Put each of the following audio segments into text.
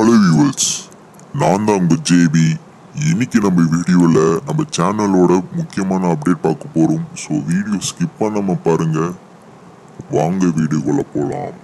hello viewers நான் தான் உங்கள் ஜேபி இன்னைக்கு நம்ம வீடியோவில் நம்ம சேனலோட முக்கியமான அப்டேட் பார்க்க போகிறோம் ஸோ வீடியோ ஸ்கிப் பண்ணாம பாருங்க வாங்க வீடியோக்குள்ள போகலாம்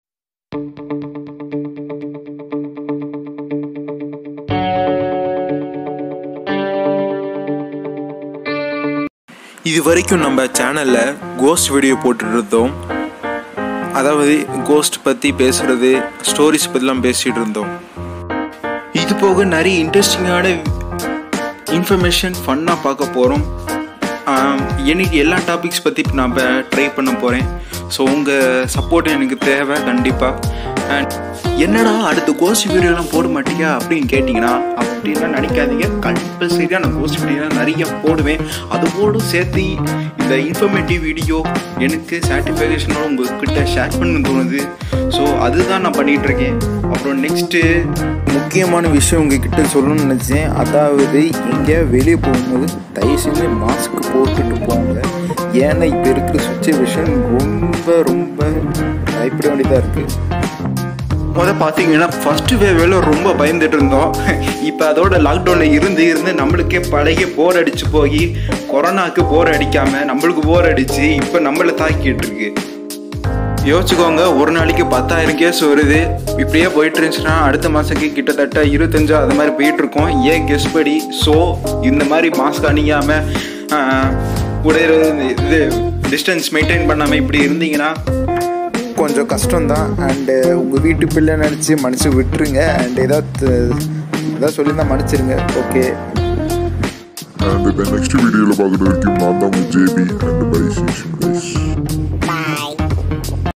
இது வரைக்கும் நம்ம சேனலில் கோஸ்ட் வீடியோ போட்டுட்டு இருந்தோம் அதாவது கோஸ்ட் பற்றி பேசுகிறது ஸ்டோரிஸ் பற்றிலாம் பேசிகிட்டு இருந்தோம் இது போக நிறைய இன்ட்ரெஸ்டிங்கான இன்ஃபர்மேஷன் ஃபன்னாக பார்க்க போகிறோம் எனக்கு எல்லா டாபிக்ஸ் பற்றி நான் ட்ரை பண்ண போகிறேன் ஸோ உங்கள் சப்போர்ட் எனக்கு தேவை கண்டிப்பாக அண்ட் என்னடா அடுத்த கோஸ்ட் வீடியோலாம் போட மாட்டீங்க அப்படின்னு கேட்டிங்கன்னா அப்படின்லாம் நினைக்காதீங்க கம்பல்சரியாக நான் கோஸ்ட் வீடியோலாம் நிறைய போடுவேன் அதோடு சேர்த்து இந்த இன்ஃபர்மேட்டிவ் வீடியோ எனக்கு சாட்டிஸ்ஃபேக்ஷனோட உங்ககிட்ட ஷேர் பண்ண தோணுது ஸோ அதுதான் நான் பண்ணிகிட்டு இருக்கேன் அப்புறம் நெக்ஸ்ட்டு முக்கியமான விஷயம் உங்ககிட்ட சொல்லணும்னு நினச்சேன் அதாவது இங்கே வெளியே போகும்போது தயவு செஞ்சு மாஸ்க் போட்டுட்டு போங்க ஏன்னா இப்போ இருக்கிற சுச்சுவேஷன் ரொம்ப ரொம்ப பயப்பட வேண்டியதாக இருக்குது முத பார்த்தீங்கன்னா ஃபர்ஸ்ட் வேவில் ரொம்ப பயந்துட்டு இருந்தோம் இப்போ அதோட லாக்டவுனில் இருந்து இருந்து நம்மளுக்கே பழகி போர் அடிச்சு போய் கொரோனாக்கு போர் அடிக்காம நம்மளுக்கு போர் அடிச்சு இப்போ நம்மளை தாக்கிட்டு இருக்கு யோசிச்சுக்கோங்க ஒரு நாளைக்கு பத்தாயிரம் கேஸ் வருது இப்படியே போயிட்டு இருந்துச்சுன்னா அடுத்த மாதத்துக்கு கிட்டத்தட்ட இருபத்தஞ்சு அது மாதிரி போயிட்டு இருக்கோம் ஏன் கெஸ் படி ஸோ இந்த மாதிரி மாஸ்க் அணியாமல் உடைய இது டிஸ்டன்ஸ் மெயின்டைன் பண்ணாமல் இப்படி இருந்தீங்கன்னா கொஞ்சம் கஷ்டம்தான் அண்டு உங்கள் வீட்டு பிள்ளை நினச்சி மன்னிச்சு விட்டுருங்க அண்ட் ஏதாவது ஏதாவது சொல்லியிருந்தா மன்னிச்சிருங்க ஓகே அண்ட் இந்த நெக்ஸ்ட் வீடியோவில் பார்க்குற வரைக்கும் நான் தான் உங்கள் ஜேபி அண்ட் பை சேஷன் கைஸ்